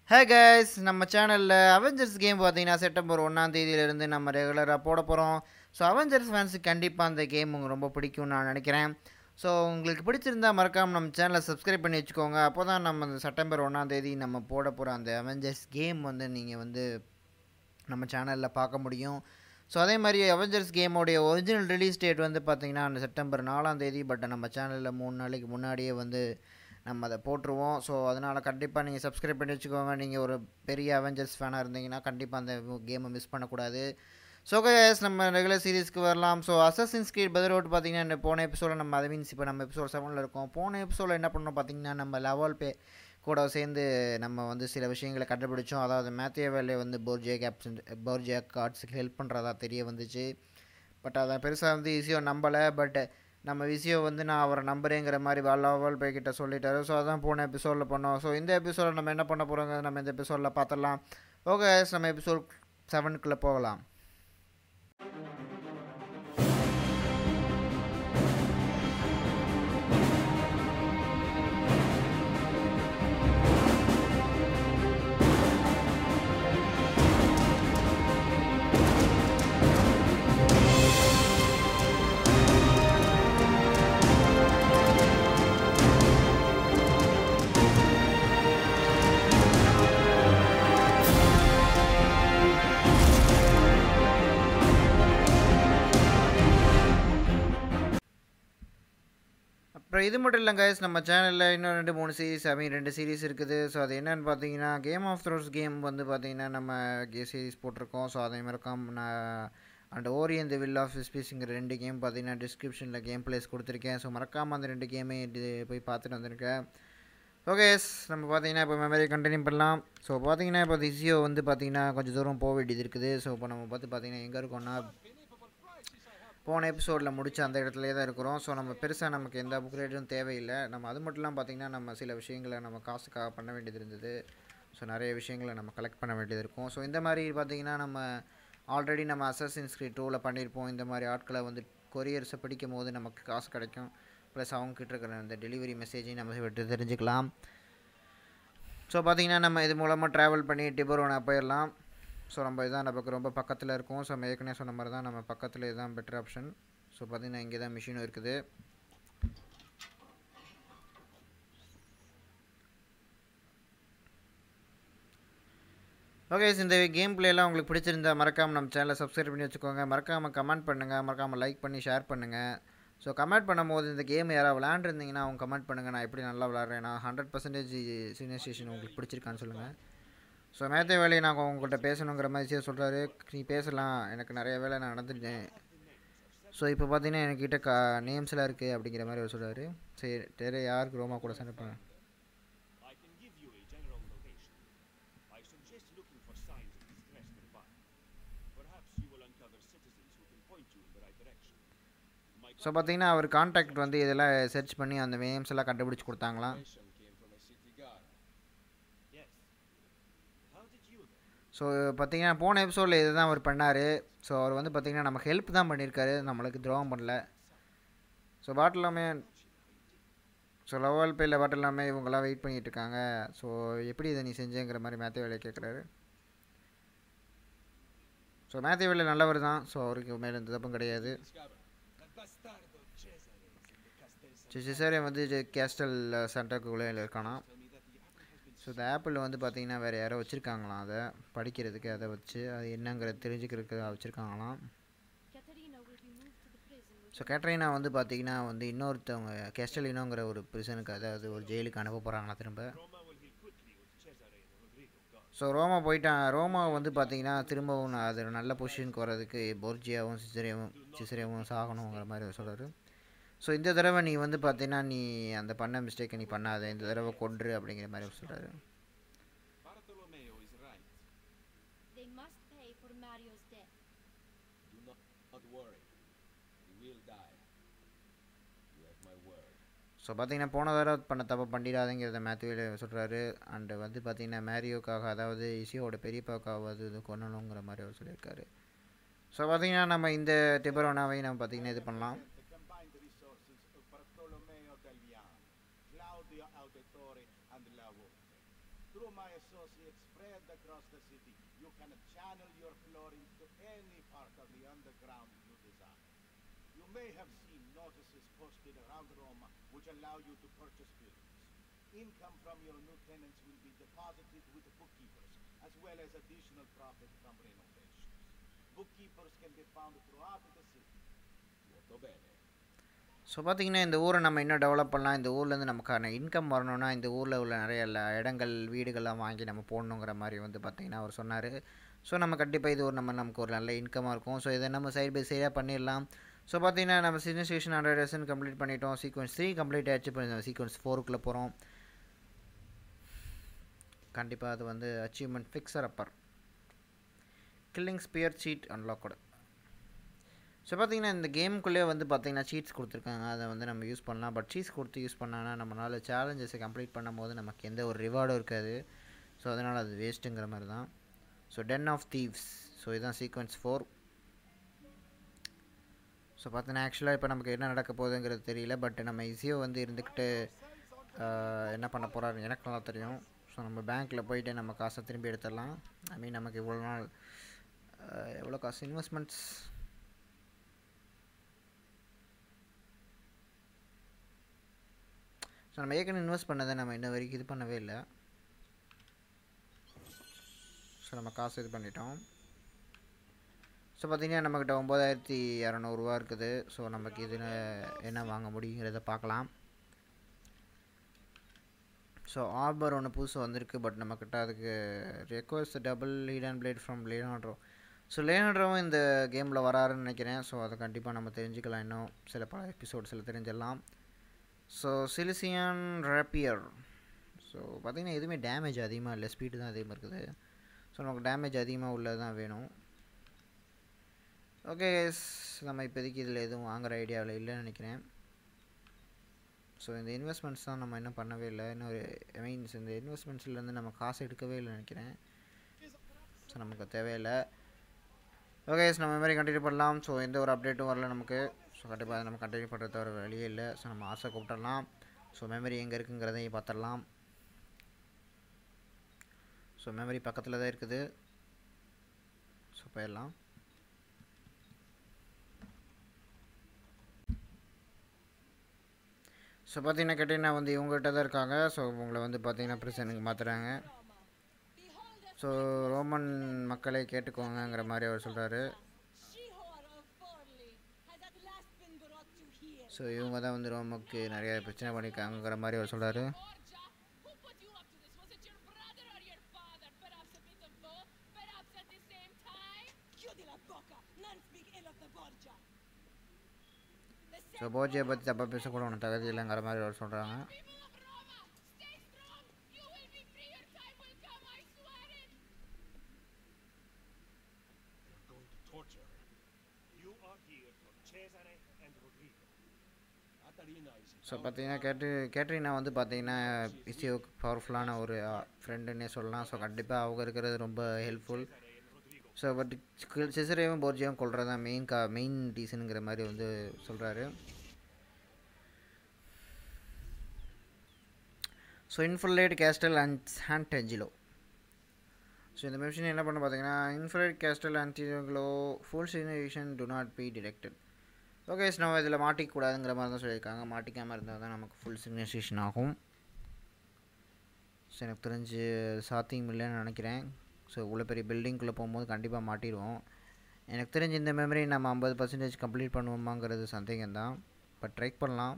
Hey guys நம்ம சேனலில் Avengers game பார்த்தீங்கன்னா செப்டம்பர் ஒன்றாம் தேதியிலேருந்து நம்ம ரெகுலராக போட போகிறோம் ஸோ அவெஞ்சர்ஸ் ஃபேன்ஸுக்கு கண்டிப்பாக அந்த கேம் உங்களுக்கு ரொம்ப பிடிக்கும்னு நான் நினைக்கிறேன் ஸோ உங்களுக்கு பிடிச்சிருந்தா மறக்காமல் நம்ம சேனலை சப்ஸ்கிரைப் பண்ணி வச்சுக்கோங்க அப்போ தான் நம்ம இந்த செப்டம்பர் ஒன்றாம் தேதி நம்ம போட போகிற அந்த அவெஞ்சர்ஸ் கேம் வந்து நீங்கள் வந்து நம்ம சேனலில் பார்க்க முடியும் ஸோ அதே மாதிரி அவெஞ்சர்ஸ் கேமோடைய ஒரிஜினல் ரிலீஸ் டேட் வந்து பார்த்திங்கன்னா அந்த செப்டம்பர் நாலாம் தேதி பட் நம்ம சேனலில் மூணு நாளைக்கு முன்னாடியே வந்து நம்ம அதை போட்டுருவோம் ஸோ அதனால் கண்டிப்பாக நீங்கள் சப்ஸ்கிரைப் பண்ணி வச்சுக்கோங்க நீங்கள் ஒரு பெரிய அவெஞ்சர்ஸ் ஃபேனாக இருந்தீங்கன்னா கண்டிப்பாக அந்த கேமை மிஸ் பண்ணக்கூடாது ஸோ கைஸ் நம்ம ரெகுலர் சீரிஸ்க்கு வரலாம் ஸோ அசஸின் ஸ்கிரீட் பதரோட் பார்த்தீங்கன்னா இந்த போன எபிசோடில் நம்ம அதை மீன்ஸ் இப்போ நம்ம எபிசோட் செவனில் இருக்கோம் போன எபிசோடில் என்ன பண்ணோம் பார்த்தீங்கன்னா நம்ம லெவல் பே கூட சேர்ந்து நம்ம வந்து சில விஷயங்களை கண்டுபிடிச்சோம் அதாவது மேத்திய வேலையை வந்து போர்ஜியா கேப்டன் போர்ஜியா கார்ட்ஸுக்கு ஹெல்ப் பண்ணுறதா தெரிய வந்துச்சு பட் அதை பெருசாக வந்து ஈஸியாக நம்பலை பட் நம்ம விஷயம் வந்து நான் அவரை நம்புறேங்கிற மாதிரி லெவல் பே கிட்ட சொல்லிட்டாரு ஸோ அதான் போன எபிசோடில் பண்ணோம் ஸோ இந்த எபிசோடில் நம்ம என்ன பண்ண போகிறோங்க நம்ம இந்த எபிசோடில் பார்த்துடலாம் ஓகே நம்ம எபிசோட் செவனுக்குள்ளே போகலாம் அப்புறம் இது மட்டும் இல்லை கைஸ் நம்ம சேனலில் இன்னும் ரெண்டு மூணு சீரிஸ் ஐ மீன் ரெண்டு சீரிஸ் இருக்குது ஸோ அது என்னென்னு பார்த்தீங்கன்னா கேம் ஆஃப் த்ரோஸ் கேம் வந்து பார்த்தீங்கன்னா நம்ம கே சீரிஸ் போட்டிருக்கோம் ஸோ அதே மாதிரி நான் and Orion the will of ஸ்பீஸுங்கிற ரெண்டு கேம் பார்த்தீங்கன்னா டிஸ்கிரிப்ஷனில் கேம் பிளேஸ் கொடுத்துருக்கேன் ஸோ மறக்காமல் அந்த ரெண்டு கேமே போய் பார்த்துட்டு வந்திருக்கேன் ஓகே நம்ம பார்த்தீங்கன்னா இப்போ மெமரி கண்டினியூ பண்ணலாம் ஸோ பார்த்தீங்கன்னா இப்போ திசியோ வந்து பார்த்தீங்கன்னா கொஞ்சம் தூரம் போக வேண்டியது இருக்குது ஸோ இப்போ நம்ம பார்த்து பார்த்தீங்கன்னா எங்கே இருக்கோம்னா போன எபிசோடில் முடிச்ச அந்த இடத்துலையே தான் இருக்கிறோம் ஸோ நம்ம பெருசாக நமக்கு எந்த அப்கிரேடும் தேவையில்லை நம்ம அது மட்டும் இல்லாமல் பார்த்திங்கன்னா நம்ம சில விஷயங்களை நம்ம காசுக்காக பண்ண வேண்டியது இருந்தது ஸோ நிறைய விஷயங்களை நம்ம கலெக்ட் பண்ண வேண்டியது இருக்கும் ஸோ இந்த மாதிரி பார்த்திங்கன்னா நம்ம ஆல்ரெடி நம்ம அசஸின் ஸ்கிரீட் டூவில் பண்ணியிருப்போம் இந்த மாதிரி ஆட்களை வந்து கொரியர்ஸை பிடிக்கும் போது நமக்கு காசு கிடைக்கும் ப்ளஸ் அவங்கக்கிட்ட இருக்கிற அந்த டெலிவரி மெசேஜையும் நம்ம விட்டு தெரிஞ்சுக்கலாம் ஸோ பார்த்திங்கன்னா நம்ம இது மூலமாக ட்ராவல் பண்ணி டிபரோனா போயிடலாம் ஸோ நம்ம இதுதான் நமக்கு ரொம்ப பக்கத்தில் இருக்கும் ஸோ நம்ம ஏற்கனவே சொன்ன மாதிரி தான் நம்ம பக்கத்தில் இதுதான் பெட்டர் ஆப்ஷன் ஸோ பார்த்திங்கன்னா இங்கே தான் மிஷினும் இருக்குது ஓகே இந்த கேம் பிளேலாம் உங்களுக்கு பிடிச்சிருந்தா மறக்காமல் நம்ம சேனலை சப்ஸ்கிரைப் பண்ணி வச்சுக்கோங்க மறக்காமல் கமெண்ட் பண்ணுங்கள் மறக்காமல் லைக் பண்ணி ஷேர் பண்ணுங்கள் ஸோ கமெண்ட் பண்ணும்போது இந்த கேம் யாராவது விளாண்டுருந்தீங்கன்னா அவங்க கமெண்ட் பண்ணுங்கள் நான் எப்படி நல்லா விளாட்றேன் நான் ஹண்ட்ரட் பர்சன்டேஜ் சீனியர் ஸ்டேஷன் உங்களுக்கு பிடிச்சிருக்கான்னு சொல்லுங்கள் ஸோ மேத்த வேலையை நான் உங்கள்கிட்ட பேசணுங்கிற மாதிரி சொல்கிறாரு நீ பேசலாம் எனக்கு நிறைய வேலை நான் நடந்துட்டேன் ஸோ இப்போ பார்த்தீங்கன்னா என்கிட்ட கா நேம்ஸ்லாம் இருக்குது அப்படிங்கிற மாதிரி அவர் சொல்கிறாரு சரி தெரிய யாருக்கு ரோமா கூட சண்டை பண்ண I can give you a general location. I suggest looking for signs of distress nearby. Perhaps you will uncover citizens who can point you in the right direction. My so பார்த்தீங்கன்னா அவர் கான்டாக்ட் வந்து இதெல்லாம் search பண்ணி அந்த names எல்லாம் கண்டுபிடிச்சி கொடுத்தாங்களாம் came from a city guard. Yes. How did you know? So பார்த்தீங்கன்னா போன எபிசோடில் இது தான் அவர் பண்ணார் ஸோ அவர் வந்து பார்த்தீங்கன்னா நமக்கு ஹெல்ப் தான் பண்ணியிருக்காரு நம்மளுக்கு துரோகம் பண்ணல ஸோ பாட்டில் எல்லாமே ஸோ லெவல் பேயில் பாட்டில் எல்லாமே இவங்கெல்லாம் வெயிட் பண்ணிகிட்டு இருக்காங்க ஸோ எப்படி இதை நீ செஞ்சேங்கிற மாதிரி மேத்தே வேலையை கேட்குறாரு ஸோ மேத்தே வேலை நல்லவர் தான் ஸோ அவருக்கு மேலே எந்த தப்பும் கிடையாது That bastardo Cesare is in the Castel so Cesare வந்து கேஸ்டல் சென்டருக்குள்ளே இருக்கானா Tell me that the apple has been so இந்த ஆப்பிள் வந்து பார்த்தீங்கன்னா வேறு யாரோ வச்சுருக்காங்களாம் அதை படிக்கிறதுக்கு அதை வச்சு அது என்னங்கிறத தெரிஞ்சுக்கிறதுக்கு வச்சுருக்காங்களாம் Katerina will be moved to the prison with so Caterina வந்து பார்த்தீங்கன்னா வந்து இன்னொருத்தவங்க கெஸ்டலினோங்கிற ஒரு பிரிசனுக்கு அதாவது ஒரு ஜெயிலுக்கு அனுப்ப போகிறாங்களா திரும்ப Roma will heal quickly with Cesare and Rodrigo gone. So Roma போயிட்டான் ரோமா வந்து பார்த்தீங்கன்னா திரும்பவும் நான் அது ஒரு நல்ல பொசிஷனுக்கு வர்றதுக்கு போர்ஜியாவும் சிசரியாவும் சிசரியாவும் சாகணுங்கிற மாதிரி சொல்கிறாரு ஸோ இந்த தடவை நீ வந்து பார்த்தீங்கன்னா நீ அந்த பண்ண மிஸ்டேக்கை நீ பண்ணாத இந்த தடவை கொன்று அப்படிங்கிற மாதிரி சொல்கிறாரு Bartolomeo is right. They must pay for Mario's death. Do not, not worry. He will die. You have my word. So பார்த்தீங்கன்னா போன தடவை பண்ண தப்பை பண்ணிடாதங்கிறத மேத்யூவில் சொல்கிறாரு அண்டு வந்து பார்த்தீங்கன்னா மேரியோக்காக அதாவது இசியோட பெரியப்பாக்காவது இது கொல்லணுங்கிற மாதிரி அவர் சொல்லியிருக்காரு ஸோ பார்த்தீங்கன்னா நம்ம இந்த டிபரோனாவை நம்ம பார்த்தீங்கன்னா இது பண்ணலாம் The combined resources of Bartolomeo Galliano, Claudio Auditore, and La Volpe. To through my associates spread across the city, you can channel your florins to any part of the underground you desire. You may have seen notices posted around Roma which allow you to purchase buildings. Income from your new tenants will be deposited with the bookkeepers, as well as additional profit from renovations. Bookkeepers can be found throughout the city. Molto bene. So பார்த்தீங்கன்னா இந்த ஊரை நம்ம இன்னும் develop பண்ணலாம் இந்த ஊர்லேருந்து நமக்கான income வரணும்னா இந்த ஊரில் உள்ள நிறைய ல- இடங்கள் வீடுகள்லாம் வாங்கி நம்ம போடணுங்கிற மாதிரி வந்து பார்த்தீங்கன்னா அவர் சொன்னார் ஸோ நம்ம கண்டிப்பாக இது ஒரு நம்ம நமக்கு ஒரு நல்ல இன்கமாக இருக்கும் ஸோ இதை நம்ம சைடு பை சைடாக பண்ணிடலாம் ஸோ பார்த்தீங்கன்னா நம்ம சிக்னேஷன் ஹண்ட்ரட் டெசன் கம்ப்ளீட் பண்ணிட்டோம் சீக்வன்ஸ் த்ரீ கம்ப்ளீட் ஆச்சு இப்போ இந்த சீக்வன்ஸ் ஃபோருக்குள்ளே போகிறோம் கண்டிப்பாக அது வந்து achievement fixer upper killing spear seat அன்லாக்கோட ஸோ பார்த்தீங்கன்னா இந்த கேமுக்குள்ளே வந்து பார்த்தீங்கன்னா சீட்ஸ் கொடுத்துருக்காங்க அதை வந்து நம்ம யூஸ் பண்ணலாம் பட் சீட்ஸ் கொடுத்து யூஸ் பண்ணானா நம்மளால் சேலஞ்சஸை கம்ப்ளீட் பண்ணும்போது நமக்கு எந்த ஒரு ரிவார்டும் இருக்காது ஸோ அதனால் அது வேஸ்ட்டுங்கிற மாதிரி தான் so ten of thieves so இதுதான் சீக்வன்ஸ் ஃபோர் ஸோ பார்த்தீங்கன்னா ஆக்சுவலாக இப்போ நமக்கு என்ன நடக்க போகுதுங்கிறது தெரியல பட் நம்ம ஈஸியாக வந்து இருந்துக்கிட்டு ஆஹ், என்ன பண்ண போகிறாரு எனக்கு நல்லா தெரியும் ஸோ நம்ம பேங்க்கில் போயிட்டு நம்ம காசை திரும்பி எடுத்துடலாம் ஐ மீன் நமக்கு இவ்வளோ நாள் ஆஹ், எவ்வளோ காசு இன்வெஸ்ட்மெண்ட்ஸ் ஸோ நம்ம ஏற்கனவே இன்வெஸ்ட் பண்ணதை நம்ம இன்ன வரைக்கும் இது பண்ணவே இல்லை ஸோ நம்ம காசு இது பண்ணிட்டோம் ஸோ பார்த்தீங்கன்னா நம்மக்கிட்ட ஒம்பதாயிரத்தி இரநூறுவா இருக்குது ஸோ நமக்கு இது என்ன வாங்க முடியுங்கிறத பார்க்கலாம் ஸோ ஆர்பர் ஒன்று புதுசு வந்திருக்கு பட் நம்மக்கிட்ட அதுக்கு request double lead and blade from Leonardo so லேனாட்ரோவும் இந்த கேமில் வராருன்னு நினைக்கிறேன் ஸோ அதை கண்டிப்பாக நம்ம தெரிஞ்சுக்கலாம் இன்னும் சில பல எபிசோட்ஸில் தெரிஞ்சிடலாம் ஸோ சிலிசியன் ரேப்பியர் ஸோ பார்த்தீங்கன்னா எதுவுமே டேமேஜ் அதிகமாக இல்லை ஸ்பீடு தான் அதிகமாக இருக்குது ஸோ நமக்கு டேமேஜ் அதிகமாக உள்ளது தான் வேணும் ஓகே நம்ம இப்போதைக்கு இதில் எதுவும் வாங்குற ஐடியாவில் இல்லைன்னு நினைக்கிறேன் ஸோ இந்த இன்வெஸ்ட்மெண்ட்ஸ் தான் நம்ம இன்னும் பண்ணவே இல்லை இன்னும் ஐ மீன்ஸ் இந்த இன்வெஸ்ட்மெண்ட்ஸ்லேருந்து நம்ம காசு எடுக்கவே இல்லைன்னு நினைக்கிறேன் ஸோ நமக்கு தேவையில்லை ஓகே நம்ம இந்த மாதிரி கண்டினியூ பண்ணலாம் ஸோ எந்த ஒரு அப்டேட்டும் வரல நமக்கு ஸோ கண்டிப்பாக அதை நம்ம கண்டினியூ பண்ணுறது தவிர வழியே இல்லை ஸோ நம்ம ஆசை கூப்பிட்டுடலாம் ஸோ மெமரி எங்கே இருக்குங்கிறதையும் பார்த்துடலாம் ஸோ மெமரி பக்கத்தில் தான் இருக்குது ஸோ போயிடலாம் ஸோ பார்த்தீங்கன்னா கேட்டிங்கன்னா வந்து இவங்ககிட்ட தான் இருக்காங்க ஸோ உங்களை வந்து பார்த்தீங்கன்னா பிரசனுக்கு மாற்றுறாங்க ஸோ ரோமன் மக்களை கேட்டுக்கோங்கங்கிற மாதிரி அவர் சொல்கிறாரு She-whore of Forley has at last been brought to here. So இவங்க தான் வந்து ரோமுக்கு நிறைய பிரச்சனை பண்ணியிருக்காங்கங்கிற மாதிரி அவர் சொல்கிறாரு Borgia, who put you up to this? Was it your brother or your father? Perhaps a bit of both? Perhaps at the same time? Chiudi la bocca! None speak ill of the Borgia. The so போஜியை பற்றி தப்பாக பேசக்கூட உனக்கு தகுதி இல்லைங்கிற மாதிரி அவர் சொல்கிறாங்க people of Roma, stay strong! You will be free, your time will come, I swear it! They're going to torture her. You are here for Cesare and Rodrigo. Caterina is in so town. பார்த்தீங்கன்னா கேட்டு Katrina வந்து பார்த்தீங்கன்னா இசியோக்கு பவர்ஃபுல்லான ஒரு ஃப்ரெண்டுன்னே சொல்லலாம் so கண்டிப்பாக அவங்க இருக்கிறது ரொம்ப helpful Cesare and Rodrigo. So but சிசரேவும் போர்ஜியும் கொள்றது தான் மெயின் கா மெயின் ரீசனுங்கிற மாதிரி வந்து சொல்கிறாரு so infiltrate Castel and hand டெஞ்சிலோ ஸோ இந்த மிஷின் என்ன பண்ண பார்த்தீங்கன்னா இன்ஃபுல்லேட் கேஸ்டல் அன்டிலோ full synchronisation do not be detected okay நம்ம இதில் மாட்டிக்கூடாதுங்கிற மாதிரி தான் சொல்லியிருக்காங்க மாட்டிக்காமல் இருந்தால் தான் நமக்கு ஃபுல் சிக்னேஷன் ஆகும் ஸோ எனக்கு தெரிஞ்சு சாத்தியம் இல்லைன்னு நினைக்கிறேன் ஸோ இவ்வளோ பெரிய பில்டிங்குள்ளே போகும்போது கண்டிப்பாக மாட்டிடுவோம் எனக்கு தெரிஞ்சு இந்த மெமரி நம்ம ஐம்பது பர்சன்டேஜ் கம்ப்ளீட் பண்ணுவோமாங்கிறது சந்தேகம் தான் பட் ட்ரை பண்ணலாம்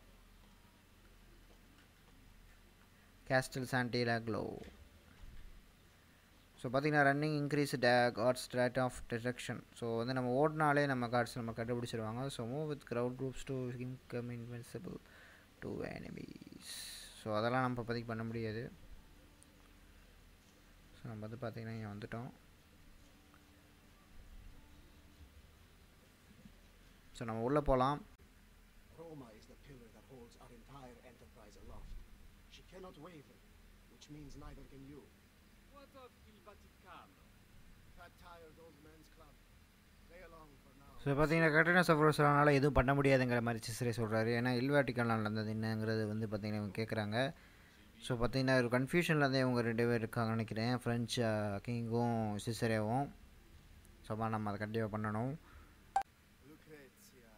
கேஸ்டல் சாண்டிலா க்ளோ ஸோ பார்த்தீங்கன்னா running increase the guards rate of detection so வந்து நம்ம ஓடினாலே நம்ம கார்ட்ஸ் நம்ம கண்டுபிடிச்சிருவாங்க so move with crowd groups to become invisible to enemies so அதெல்லாம் நம்ம இப்போதைக்கு பண்ண முடியாது ஸோ நம்ம வந்து பார்த்தீங்கன்னா இங்கே வந்துட்டோம் ஸோ நம்ம உள்ளே போகலாம் Roma is the pillar that holds our entire enterprise aloft. She cannot waver, which means neither can you. What of Il Vaticano? That tired old man's club. Play along for now. So பார்த்தீங்கன்னா கட்டண சஃபரோஸ்னால எதுவும் பண்ண முடியாதுங்கிற மாதிரி சிசரே சொல்கிறாரு ஏன்னா இல்வாட்டிக்கல் நடந்தது என்னங்கிறது வந்து பார்த்தீங்கன்னா இவங்க கேட்குறாங்க ஸோ பார்த்தீங்கன்னா ஒரு கன்ஃபியூஷனில் தான் இவங்க ரெண்டு பேர் இருக்காங்க நினைக்கிறேன் ஃப்ரெஞ்ச் கிங்கும் சிசரேவும் ஸோ நம்ம அதை கண்டிப்பாக பண்ணணும் Lucrezia.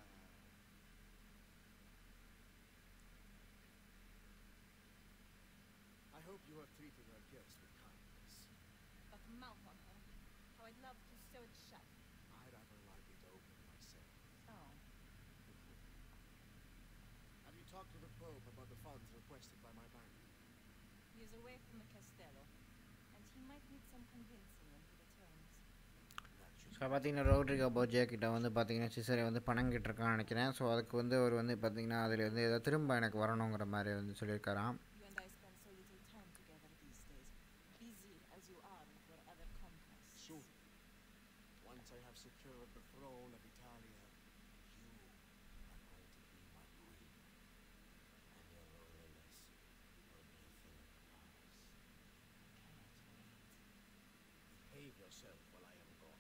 I hope you have treated our guest with kindness. But mouth on her. How I'd love to sew it shut. I rather like it open myself. Oh. Have you talked to the Pope about the funds requested by my bank? He is away from the castello, and he might need some convincing when he returns. That should so பார்த்தீங்கன்னா Rodrigo Borgia கிட்ட வந்து பார்த்தீங்கன்னா சிசரே வந்து பணம் கிட்டிருக்கான்னு நினைக்கிறேன் so அதுக்கு வந்து அவர் வந்து பார்த்தீங்கன்னா அதில் வந்து ஏதோ திரும்ப எனக்கு வரணுங்கிற மாதிரி வந்து சொல்லியிருக்காராம் You and I spend so little time together these days, busy as you are with your other conquests. Soon, once I have secured the throne of Italia, you are going to be my queen. And your loneliness will be a thing of the past. Behave yourself while I am gone.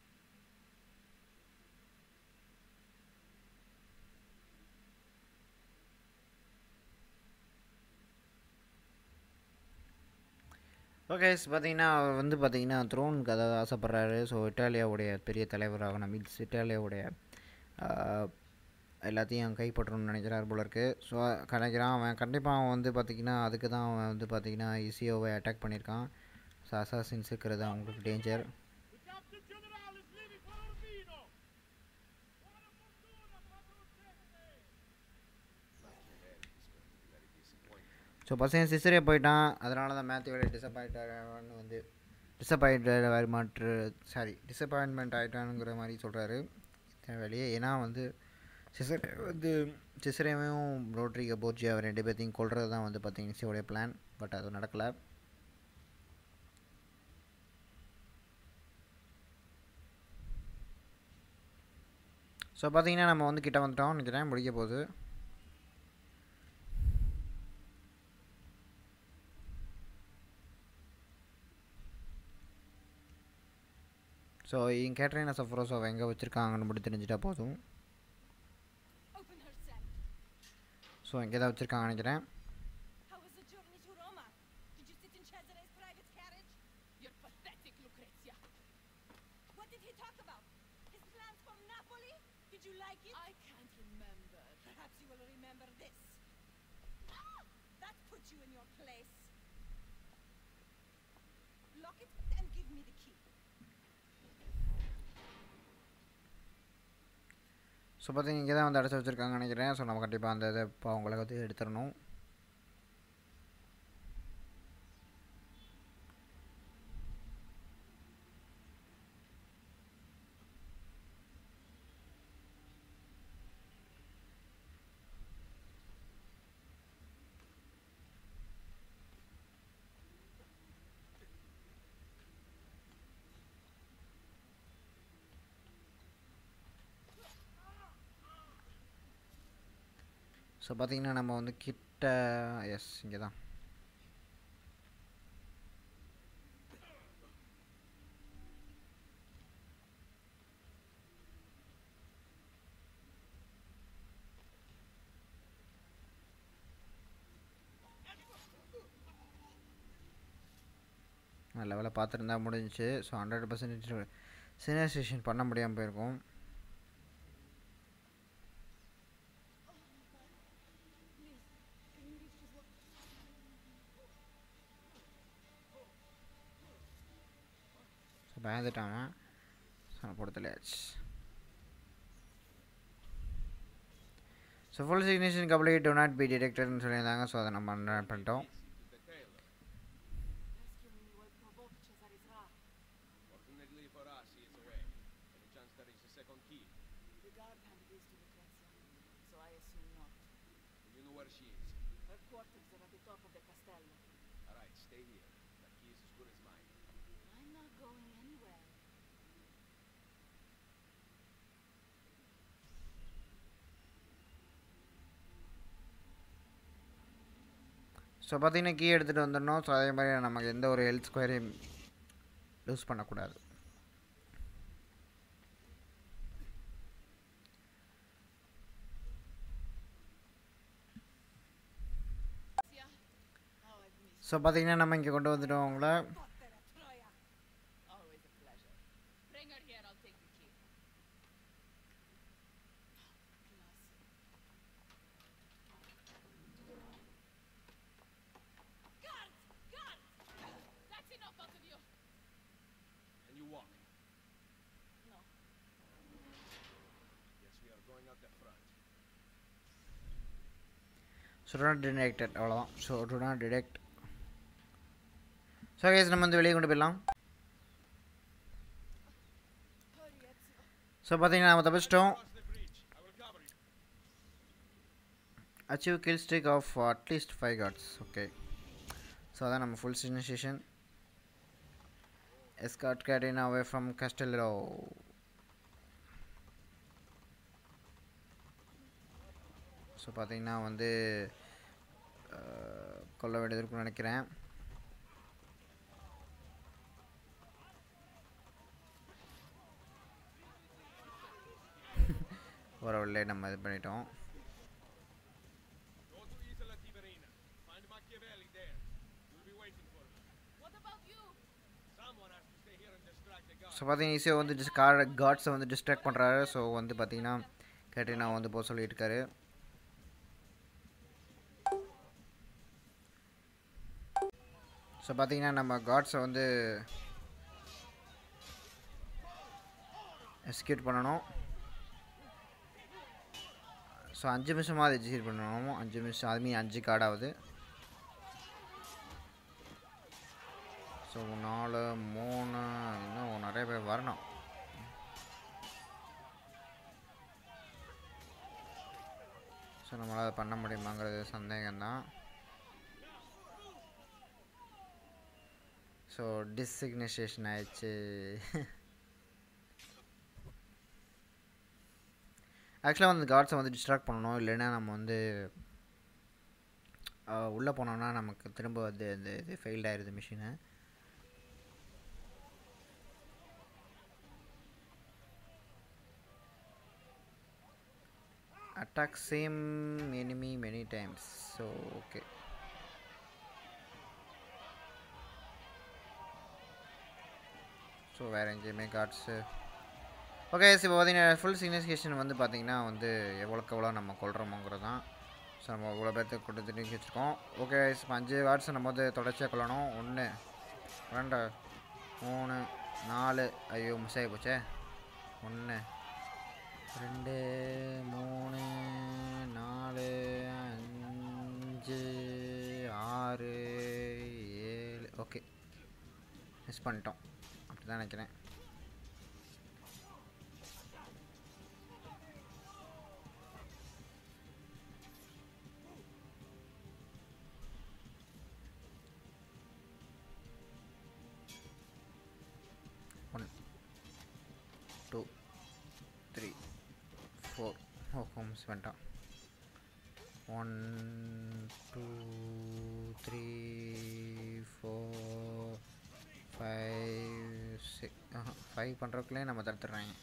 Okay பார்த்தீங்கன்னா அவர் வந்து பார்த்தீங்கன்னா த்ரோனுக்கு அதாவது ஆசைப்பட்றாரு so இட்டாலியாவுடைய பெரிய தலைவராகணும் means இட்டாலியாவுடைய ஆஹ், எல்லாத்தையும் கைப்பற்றணும்னு நினைக்கிறார் போல இருக்கு ஸோ நினைக்கிறான் அவன் கண்டிப்பாக அவன் வந்து பார்த்திங்கன்னா அதுக்கு தான் அவன் வந்து பார்த்திங்கன்னா இசியோவை அட்டாக் பண்ணியிருக்கான் ஸோ அசாசின்ஸ் இருக்கிறது அவங்களுக்கு danger The Captain General is leaving for Urbino! Buona fortuna, Padron Teste! So பசங்க சிசரே போயிட்டான் அதனால தான் மேத்யூவோட டிசப்பாயிட்டான்னு வந்து டிசப்பாயிண்ட் மாற்று சாரி டிசப்பாயின்மெண்ட் ஆகிட்டானுங்கிற மாதிரி சொல்கிறாரு வெளியே ஏன்னா வந்து சிசரே வந்து சிசரேவையும் ரோட்ரிகோ போர்ஜி அவர் ரெண்டு பேர்த்தையும் கொள்றது தான் வந்து பார்த்தீங்கன்னா சிவோடைய பிளான் பட் அது நடக்கலை ஸோ பார்த்தீங்கன்னா நம்ம வந்து கிட்ட வந்துட்டோம் நினைக்கிறேன் முடிக்க போகுது ஸோ இங்கே கேட்ரினா சஃப்ரோஸோவை எங்கே வச்சுருக்காங்கன்னு மட்டும் தெரிஞ்சுட்டா போதும் Open herself. ஸோ இங்கே தான் வச்சுருக்காங்க நினைக்கிறேன் How was the journey to Roma? Did you sit in Cesare's private carriage? You're pathetic, Lucrezia. What did he talk about? His plans from Napoli? Did you like it? I can't remember. Perhaps you will remember this. Ah! That puts you in your place. Lock it and give me the key. So பார்த்தீங்க இங்கே தான் வந்து அடைச்சி வச்சுருக்காங்கன்னு நினைக்கிறேன் so நம்ம கண்டிப்பாக அந்த இதை இப்போ அவங்கள வந்து எடுத்துடணும் ஸோ பார்த்தீங்கன்னா நம்ம வந்து கிட்ட எஸ் இங்கே தான் நல்ல வேலை பார்த்துருந்தா முடிஞ்சுச்சு ஸோ ஹண்ட்ரட் பர்சன்டேஜ் சினைசேஷன் பண்ண முடியாமல் போயிருக்கும் ஸோ பயந்துட்டாங்க ஸோ நான் பொறுத்தலையாச்சு so full synchronisation complete do not be டிடெக்டட்னு சொல்லியிருந்தாங்க ஸோ அதை நம்ம run பண்ணிட்டோம் Rescuing me will provoke Cesare's wrath. Fortunately for us, he is away. Any chance there is a second key? The guard handed this to Lucrezia, so I assume not. You know where she is. Her quarters are at the top of the castello. All right, stay here. That key is as good as mine. I'm not going anywhere. So பார்த்தீங்கன்னா key எடுத்துகிட்டு வந்துடணும் so அதே மாதிரி நமக்கு எந்த ஒரு health ஸ்கொயரையும் lose பண்ணக்கூடாது How I've ஸோ பார்த்தீங்கன்னா நம்ம இங்கே கொண்டு வந்துட்டோம் உங்களை Pottera Troia! Always a pleasure. Bring her here, I'll take the key. Guards! Guards! That's enough out of you. And you walk. No. Yes, we are going out the front. So do not detected அவ்வளோதான் so do not detect so கேஸ் நம்ம வந்து வெளியே கொண்டு போயிடலாம் Hurry, Ezio. So பார்த்தீங்கன்னா நம்ம தப்பிச்சிட்டோம் Cross the bridge. I will cover you. Achieve kill stick of at least five guards okay so அதான் நம்ம ஃபுல் சிக்னேஷன் எஸ்காட் கேட்டின் அவே ஃப்ரம் கஸ்டெல்லோ ஸோ பார்த்தீங்கன்னா வந்து அஹ், கொல்ல வேண்டியது இருக்குன்னு நினைக்கிறேன் ஒரு வழியிலே நம்ம இது பண்ணிட்டோம் Go to Isola Tiberina. Find Machiavelli there. He'll be waiting for me. What about you? Someone has to stay here and distract the guards. So பார்த்தீங்கன்னா ஈஸியாக வந்து டிஸ் கார் காட்ஸை வந்து டிஸ்ட்ராக்ட் பண்ணுறாரு ஸோ வந்து பார்த்தீங்கன்னா கேட்டினா வந்து போக சொல்லியிருக்காரு ஸோ பார்த்தீங்கன்னா நம்ம காட்ஸை வந்து எக்ஸிக்யூட் பண்ணணும் ஸோ அஞ்சு நிமிஷமாக அதை எக்ஸிக்யூட் பண்ணணும் அஞ்சு நிமிஷம் அதுமாரி அஞ்சு கார்டாகுது ஸோ நாலு மூணு இன்னும் நிறைய பேர் வரணும் ஸோ நம்மளால் அதை பண்ண முடியுமாங்கிறது சந்தேகம்தான் ஸோ டிசிக்னைசேஷன் ஆயிடுச்சு ஆக்சுவலாக வந்து கார்ட்ஸை வந்து டிஸ்ட்ராக்ட் பண்ணணும் இல்லைன்னா நம்ம வந்து உள்ளே போனோம்னா நமக்கு திரும்ப வந்து இந்த இது ஃபெயில்ட் ஆயிடுது mission attack same enemy many times so okay so வேறு எங்கேயுமே கார்ட்ஸு ஓகே இப்போ பார்த்தீங்கன்னா ஃபுல் சிக்னிஃபிகேஷன் வந்து பார்த்தீங்கன்னா வந்து எவ்வளோக்கு எவ்வளோ நம்ம கொள்கிறோமோங்கிறது தான் ஸோ நம்ம இவ்வளோ பேர்த்துக்கு கொண்டு திரும்பி வச்சுருக்கோம் ஓகே இப்போ அஞ்சு கார்ட்ஸ் நம்ம வந்து தொடர்ச்சியாக கொள்ளணும் ஒன்று ரெண்டு மூணு நாலு ஐயோ மிஸ் ஆகி போச்சே ஒன்று ரெண்டு மூணு நாலு அஞ்சு ஆறு ஏழு ஓகே மிஸ் பண்ணிட்டோம் அப்படி தான் நினைக்கிறேன் ஒன் டூ த்ரீ ஃபோர் ஓ மிஸ் பண்ணிட்டான் one two three four five six five பண்ணுறதுக்குள்ளே நம்ம தடுத்துடுறாங்க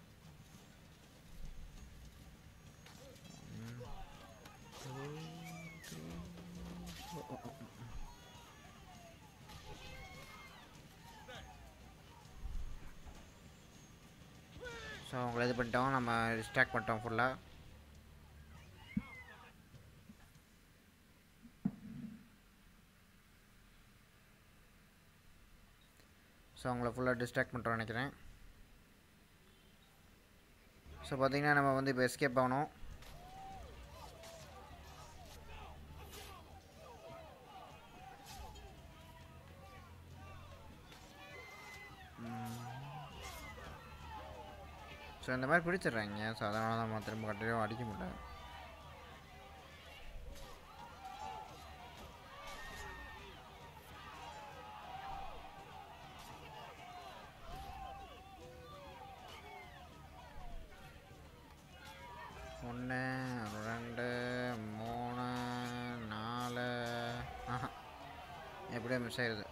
ஸோ அவங்கள இது பண்ணிட்டோம் நம்ம டிஸ்ட்ராக்ட் பண்ணிட்டோம் ஃபுல்லாக ஸோ அவங்கள ஃபுல்லாக டிஸ்ட்ராக்ட் பண்ணுறோம் நினைக்கிறேன் ஸோ பார்த்தீங்கன்னா நம்ம வந்து இப்போ எஸ்கேப் ஆகணும் ஸோ இந்த மாதிரி பிடிச்சிடுறாங்க ஸோ அதனால தான் நம்ம திரும்ப கட்டிலும் அடிக்க முடியல ஒன்று ரெண்டு மூணு நாலு ஆஹா எப்படியோ மிஸ் ஆயிடுது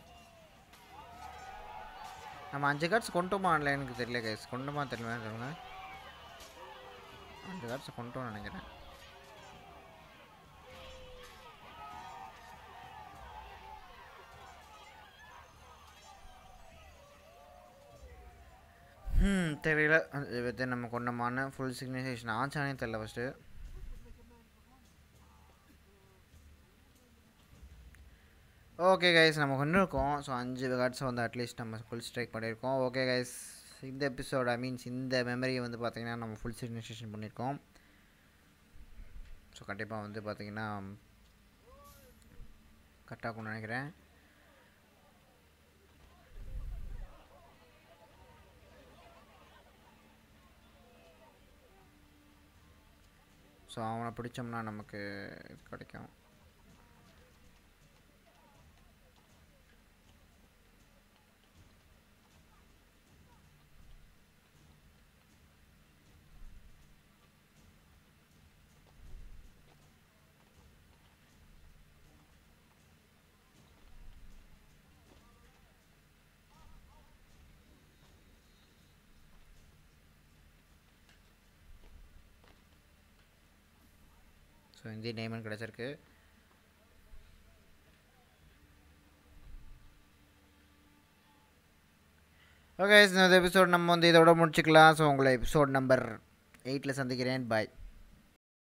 நம்ம அஞ்சு கார்ட்ஸ் கொண்டுமா எனக்கு தெரியல கைஸ் கொண்டுமா தெரியல சொல்லுங்கள் அஞ்சு கார்ட்ஸை கொண்டுட்டோம்னு நினைக்கிறேன் ம் தெரியல அது வந்து நம்ம கொண்டமான ஃபுல் சிக்னேஷன் ஆச்சானே தெரியல ஃபஸ்ட்டு ஓகே கைஸ் நம்ம கொண்டு இருக்கோம் ஸோ அஞ்சு கார்ட்ஸை வந்து அட்லீஸ்ட் நம்ம ஃபுல் ஸ்ட்ரைக் பண்ணியிருக்கோம் ஓகே கைஸ் இந்த எபிசோட் ஐ மீன்ஸ் இந்த மெமரியை வந்து பார்த்திங்கன்னா நம்ம ஃபுல் சிக்னேஷன் பண்ணியிருக்கோம் ஸோ கண்டிப்பாக வந்து பார்த்திங்கன்னா கரெக்டாக இருக்கும்னு நினைக்கிறேன் ஸோ அவனை பிடிச்சோம்னா நமக்கு இது கிடைக்கும் ஸோ இந்திய நேமன் கிடச்சிருக்கு ஓகே இந்த எபிசோட் நம்ம வந்து இதோட முடிச்சுக்கலாம் ஸோ உங்களை எபிசோட் நம்பர் எயிட்டில் சந்திக்கிறேன் பாய்